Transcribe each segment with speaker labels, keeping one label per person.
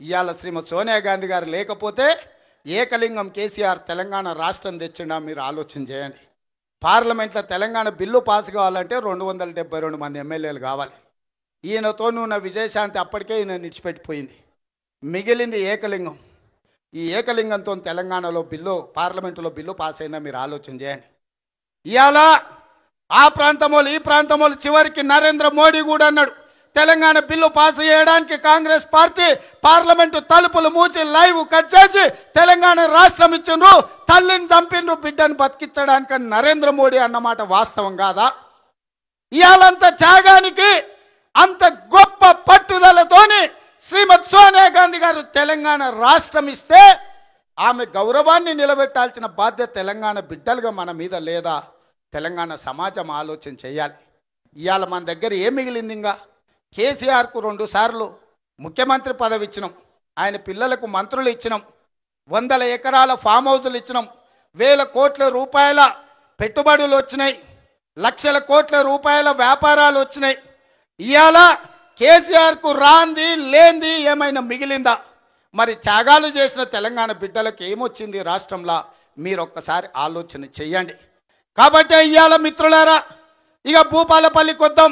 Speaker 1: ఇవాళ శ్రీమతి సోనియా గాంధీ గారు లేకపోతే ఏకలింగం కేసీఆర్ తెలంగాణ రాష్ట్రం తెచ్చిండా మీరు ఆలోచన చేయండి పార్లమెంట్లో తెలంగాణ బిల్లు పాస్ కావాలంటే రెండు వందల డెబ్బై రెండు మంది ఎమ్మెల్యేలు కావాలి ఈయనతో ఉన్న విజయశాంతి అప్పటికే ఈయన నిడిచిపెట్టిపోయింది మిగిలింది ఏకలింగం ఈ ఏకలింగంతో తెలంగాణలో బిల్లు పార్లమెంటులో బిల్లు పాస్ అయిందా మీరు ఆలోచన చేయండి ఇవాళ ఆ ప్రాంతం వాళ్ళు ఈ ప్రాంతం వాళ్ళు చివరికి నరేంద్ర మోడీ కూడా అన్నాడు తెలంగాణ బిల్లు పాస్ చేయడానికి కాంగ్రెస్ పార్టీ పార్లమెంటు తలుపులు మూసి లైవ్ కట్ చేసి తెలంగాణ రాష్ట్రం ఇచ్చిండ్రు తల్లిని చంపిండ్రు బిడ్డను బతికించడానికి అని నరేంద్ర మోడీ అన్నమాట వాస్తవం కాదా ఇవాళంత త్యాగానికి అంత గొప్ప పట్టుదలతోని శ్రీమతి సోనియా గాంధీ గారు తెలంగాణ రాష్ట్రం ఇస్తే ఆమె గౌరవాన్ని నిలబెట్టాల్సిన బాధ్యత తెలంగాణ బిడ్డలుగా మన మీద లేదా తెలంగాణ సమాజం ఆలోచన చేయాలి ఇవాళ మన దగ్గర ఏం మిగిలింది ఇంకా కేసీఆర్కు రెండు సార్లు ముఖ్యమంత్రి పదవి ఇచ్చినాం ఆయన పిల్లలకు మంత్రులు ఇచ్చినాం వందల ఎకరాల ఫామ్ హౌజులు ఇచ్చినాం వేల కోట్ల రూపాయల పెట్టుబడులు వచ్చినాయి లక్షల కోట్ల రూపాయల వ్యాపారాలు వచ్చినాయి ఇవాళ కేసీఆర్కు రాంది లేంది ఏమైనా మిగిలిందా మరి త్యాగాలు చేసిన తెలంగాణ బిడ్డలకు ఏమొచ్చింది రాష్ట్రంలో మీరు ఒక్కసారి ఆలోచన చెయ్యండి కాబట్టి ఇవాళ మిత్రులారా ఇక భూపాలపల్లికి వద్దాం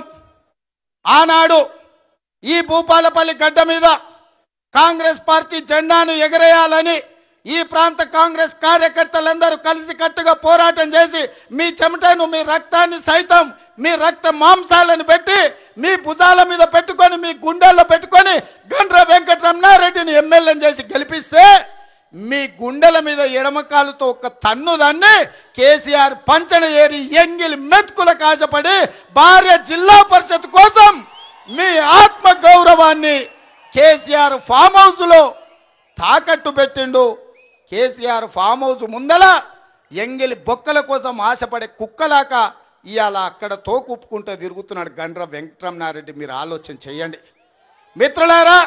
Speaker 1: ఆనాడు ఈ భూపాలపల్లి గడ్డ మీద కాంగ్రెస్ పార్టీ జెండాను ఎగరేయాలని ఈ ప్రాంత కాంగ్రెస్ కార్యకర్తలందరూ కలిసి కట్టుగా పోరాటం చేసి మీ చెమటను మీ రక్తాన్ని సైతం మీ రక్త మాంసాలను పెట్టి మీ భుజాల మీద పెట్టుకొని మీ గుండెల్లో పెట్టుకొని గండ్ర వెంకటరమణారెడ్డిని ఎమ్మెల్యేని చేసి గెలిపిస్తే మీ గుండెల మీద ఎడమకాలుతో ఒక తన్ను దాన్ని కేసీఆర్ పంచన ఏరి ఎంగిలి మెతుకుల కాశపడి భార్య జిల్లా పరిషత్ కోసం మీ ఆత్మ గౌరవాన్ని కేసీఆర్ ఫామ్ హౌస్లో తాకట్టు పెట్టిండు కేసీఆర్ ఫామ్ హౌస్ ముందల ఎంగిలి బొక్కల కోసం ఆశపడే కుక్కలాక ఇవాళ అక్కడ తోకుప్పుకుంటూ తిరుగుతున్నాడు గండ్ర వెంకటరమణారెడ్డి మీరు ఆలోచన చేయండి మిత్రులారా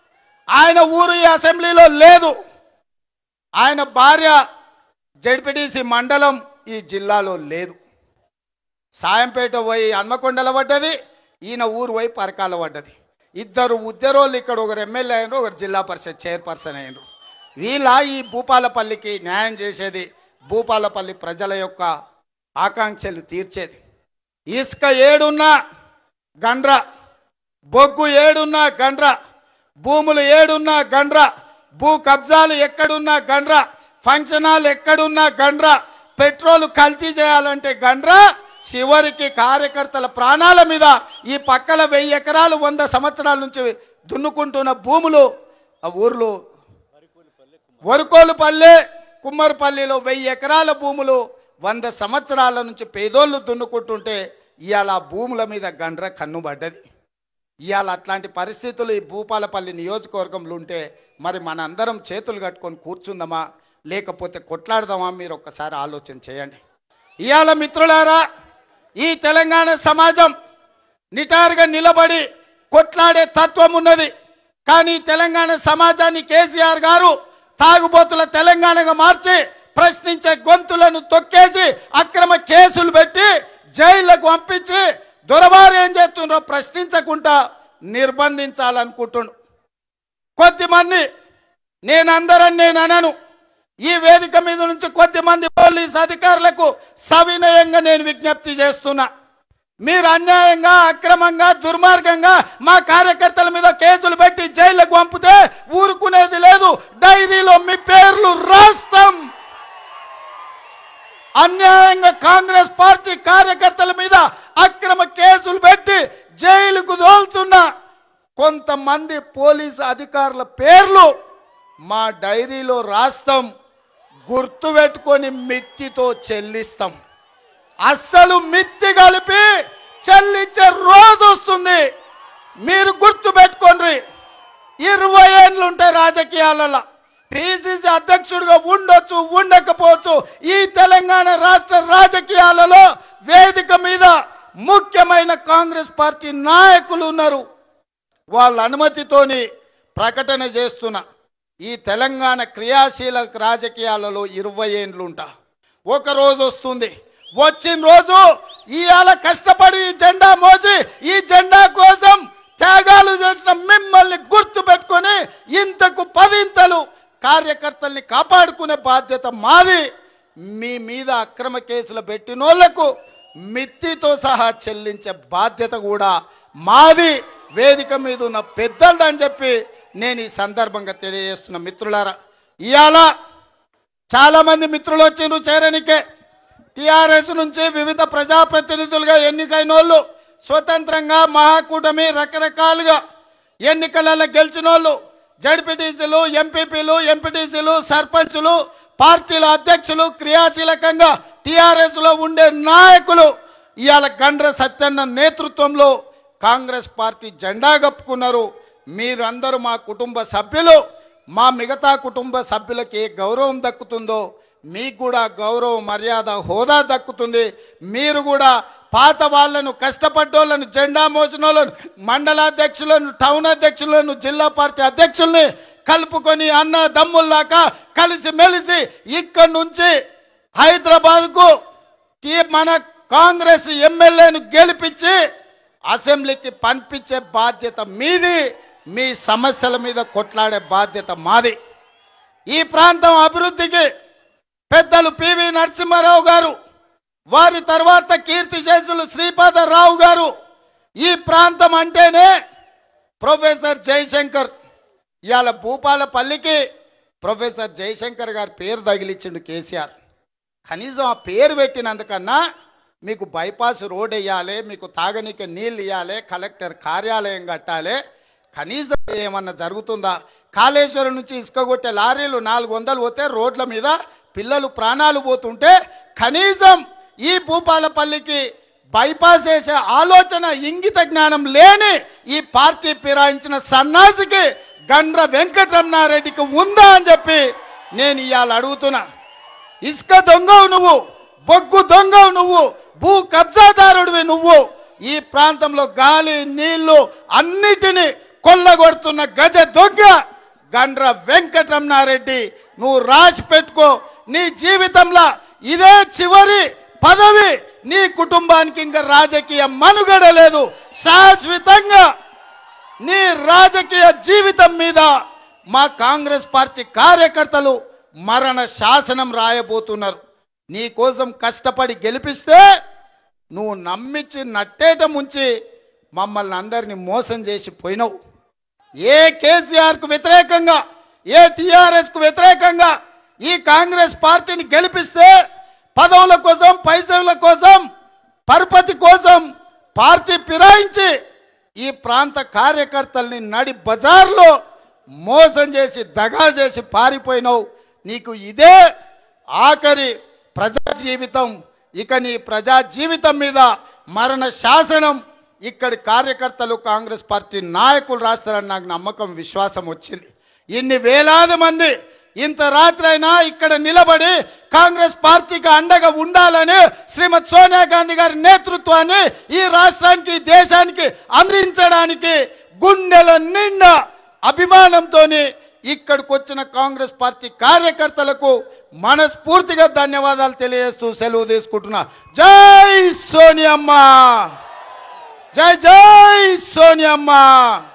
Speaker 1: ఆయన ఊరు ఈ అసెంబ్లీలో లేదు ఆయన భార్య జడ్పీటీసీ మండలం ఈ జిల్లాలో లేదు సాయంపేట పోయి హన్మకొండలో పడ్డది ఈయన ఊరు పోయి పరకాల పడ్డది ఇద్దరు ఉద్యోగులు ఇక్కడ ఒకరు ఎమ్మెల్యే అయినరు ఒకరు జిల్లా పరిషత్ చైర్పర్సన్ అయినరు వీళ్ళ ఈ భూపాలపల్లికి న్యాయం చేసేది భూపాలపల్లి ప్రజల యొక్క ఆకాంక్షలు తీర్చేది ఇసుక ఏడున్నా గండ్ర బొగ్గు ఏడున్నా గండ్ర భూములు ఏడున్నా గండ్ర భూ కబ్జాలు ఎక్కడున్నా గండ్ర ఫంక్షన్ హాల్ ఎక్కడున్నా గండ్ర పెట్రోల్ కల్తీ చేయాలంటే గండ్ర చివరికి కార్యకర్తల ప్రాణాల మీద ఈ పక్కల వెయ్యి ఎకరాలు వంద సంవత్సరాల నుంచి దున్నుకుంటున్న భూములు ఆ ఊర్లో వరుకోలుపల్లె కుమ్మరిపల్లిలో వెయ్యి ఎకరాల భూములు వంద సంవత్సరాల నుంచి పేదోళ్ళు దున్నుకుంటుంటే ఇవాళ ఆ భూముల మీద గండ్ర కన్నుబడ్డది ఇవాళ అట్లాంటి పరిస్థితులు ఈ భూపాలపల్లి నియోజకవర్గంలో ఉంటే మరి మనందరం చేతులు కట్టుకొని కూర్చుందామా లేకపోతే కొట్లాడదామా మీరు ఒక్కసారి ఆలోచన చేయండి ఇవాళ మిత్రులారా ఈ తెలంగాణ సమాజం నిటారుగా నిలబడి కొట్లాడే తత్వం ఉన్నది కానీ తెలంగాణ సమాజాన్ని కేసీఆర్ గారు తాగుబోతుల తెలంగాణగా మార్చి ప్రశ్నించే గొంతులను తొక్కేసి అక్రమ కేసులు పెట్టి జైళ్లకు పంపించి దొరబారు ఏం చేస్తుండ్రో ప్రశ్నించకుండా నిర్బంధించాలనుకుంటుండు కొద్దిమంది నేను అందరని నేను అనను ఈ వేదిక మీద నుంచి కొద్దిమంది పోలీస్ అధికారులకు సవినయంగా నేను విజ్ఞప్తి చేస్తున్నా మీరు అన్యాయంగా అక్రమంగా దుర్మార్గంగా మా కార్యకర్తల మీద కేసులు పెట్టి జైళ్ళకు పంపితే ఊరుకునేది లేదు డైరీలో మీ పేర్లు రాస్తాం అన్యాయంగా కాంగ్రెస్ పార్టీ కార్యకర్తల మీద అక్రమ కేసులు పెట్టి జైలుకు దోలుతున్న కొంతమంది పోలీసు అధికారుల పేర్లు మా డైరీలో రాస్తాం గుర్తుపెట్టుకొని మిత్తితో చెల్లిస్తాం అస్సలు మిత్తి కలిపి చెల్లించే రోజు వస్తుంది మీరు గుర్తు పెట్టుకోండి ఇరవై ఏళ్ళు ఉంటాయి రాజకీయాలలో పిసిసి అధ్యక్షుడిగా ఉండొచ్చు ఉండకపోవచ్చు ఈ తెలంగాణ రాష్ట్ర రాజకీయాలలో వేదిక మీద ముఖ్యమైన కాంగ్రెస్ పార్టీ నాయకులు ఉన్నారు వాళ్ళ అనుమతితోని ప్రకటన చేస్తున్నా ఈ తెలంగాణ క్రియాశీల రాజకీయాలలో ఇరవై ఏండ్లు ఉంటా ఒక రోజు వస్తుంది వచ్చిన రోజు ఇవాళ కష్టపడి ఈ జెండా మోసి ఈ జెండా కోసం త్యాగాలు చేసిన మిమ్మల్ని గుర్తు పెట్టుకొని ఇంతకు పదింతలు కార్యకర్తల్ని కాపాడుకునే బాధ్యత మాది మీ మీద అక్రమ కేసులు పెట్టినోళ్లకు మిత్తితో సహా చెల్లించే బాధ్యత కూడా మాది వేదిక మీద ఉన్న పెద్దలని చెప్పి నేను ఈ సందర్భంగా తెలియజేస్తున్న మిత్రులారా ఇవాళ చాలా మంది మిత్రులు వచ్చిండ్రు చేరనికే టిఆర్ఎస్ నుంచి వివిధ ప్రజాప్రతినిధులుగా ఎన్నికైన వాళ్ళు స్వతంత్రంగా మహాకూటమి రకరకాలుగా ఎన్నికలలో గెలిచిన వాళ్ళు జడ్పీటీసీలు ఎంపీపీలు ఎంపీటీసీలు సర్పంచులు పార్టీల అధ్యక్షులు క్రియాశీలకంగా టిఆర్ఎస్ లో ఉండే నాయకులు ఇవాళ గండ్ర సత్యన్న నేతృత్వంలో కాంగ్రెస్ పార్టీ జెండా కప్పుకున్నారు మీరందరూ మా కుటుంబ సభ్యులు మా మిగతా కుటుంబ సభ్యులకి ఏ గౌరవం దక్కుతుందో మీకు కూడా గౌరవ మర్యాద హోదా దక్కుతుంది మీరు కూడా పాత వాళ్ళను కష్టపడ్డోళ్ళను జెండా మోసిన వాళ్ళను మండలాధ్యక్షులను టౌన్ అధ్యక్షులను జిల్లా పార్టీ అధ్యక్షుల్ని కలుపుకొని అన్న దమ్ముల్లాగా కలిసి మెలిసి ఇక్కడి నుంచి హైదరాబాద్కు తీ- మన కాంగ్రెస్ ఎమ్మెల్యేను గెలిపించి అసెంబ్లీకి పంపించే బాధ్యత మీది మీ సమస్యల మీద కొట్లాడే బాధ్యత మాది ఈ ప్రాంతం అభివృద్ధికి పెద్దలు పివి నరసింహారావు గారు వారి తర్వాత కీర్తిశేషులు శ్రీపాదరావు గారు ఈ ప్రాంతం అంటేనే ప్రొఫెసర్ జయశంకర్ ఇవాళ భూపాలపల్లికి ప్రొఫెసర్ జయశంకర్ గారి పేరు తగిలిచ్చిండు కేసీఆర్ కనీసం ఆ పేరు పెట్టినందుకన్నా మీకు బైపాస్ రోడ్ వేయాలి మీకు తాగనీకి నీళ్ళు ఇవ్వాలి కలెక్టర్ కార్యాలయం కట్టాలి కనీసం ఏమన్నా జరుగుతుందా కాళేశ్వరం నుంచి ఇసుక కొట్టే లారీలు నాలుగు వందలు పోతే రోడ్ల మీద పిల్లలు ప్రాణాలు పోతుంటే కనీసం ఈ భూపాలపల్లికి బైపాస్ వేసే ఆలోచన ఇంగిత జ్ఞానం లేని ఈ పార్టీ ఫిరాయించిన సన్నాసికి గండ్ర వెంకటరమణారెడ్డికి ఉందా అని చెప్పి నేను ఇవాళ అడుగుతున్నా ఇసుక దొంగవు నువ్వు బొగ్గు దొంగవు నువ్వు భూ కబ్జాదారుడివి నువ్వు ఈ ప్రాంతంలో గాలి నీళ్లు అన్నిటినీ కొల్లగొడుతున్న గజ దొంగ గండ్ర వెంకటరమణారెడ్డి నువ్వు రాసి పెట్టుకో నీ జీవితంలో ఇదే చివరి పదవి నీ కుటుంబానికి ఇంకా రాజకీయ మనుగడ లేదు శాశ్వతంగా నీ రాజకీయ జీవితం మీద మా కాంగ్రెస్ పార్టీ కార్యకర్తలు మరణ శాసనం రాయబోతున్నారు నీ కోసం కష్టపడి గెలిపిస్తే నువ్వు నమ్మించి నట్టేట ముంచి మమ్మల్ని అందరినీ మోసం చేసి పోయినావు ఏ కేసీఆర్కు వ్యతిరేకంగా ఏ టీఆర్ఎస్కు వ్యతిరేకంగా ఈ కాంగ్రెస్ పార్టీని గెలిపిస్తే పదవుల కోసం పైసల కోసం పరపతి కోసం పార్టీ ఫిరాయించి ఈ ప్రాంత కార్యకర్తల్ని నడి బజార్లో మోసం చేసి దగా చేసి పారిపోయినావు నీకు ఇదే ఆఖరి ప్రజా జీవితం ఇక నీ ప్రజా జీవితం మీద మరణ శాసనం ఇక్కడి కార్యకర్తలు కాంగ్రెస్ పార్టీ నాయకులు రాస్తారని నాకు నమ్మకం విశ్వాసం వచ్చింది ఇన్ని వేలాది మంది ఇంత రాత్రైనా ఇక్కడ నిలబడి కాంగ్రెస్ పార్టీకి అండగా ఉండాలని శ్రీమతి సోనియా గాంధీ గారి నేతృత్వాన్ని ఈ రాష్ట్రానికి ఈ దేశానికి అందించడానికి గుండెల నిండా అభిమానంతో ఇక్కడికి వచ్చిన కాంగ్రెస్ పార్టీ కార్యకర్తలకు మనస్ఫూర్తిగా ధన్యవాదాలు తెలియజేస్తూ సెలవు తీసుకుంటున్నా జై సోనియమ్మ జై జై సోనియమ్మ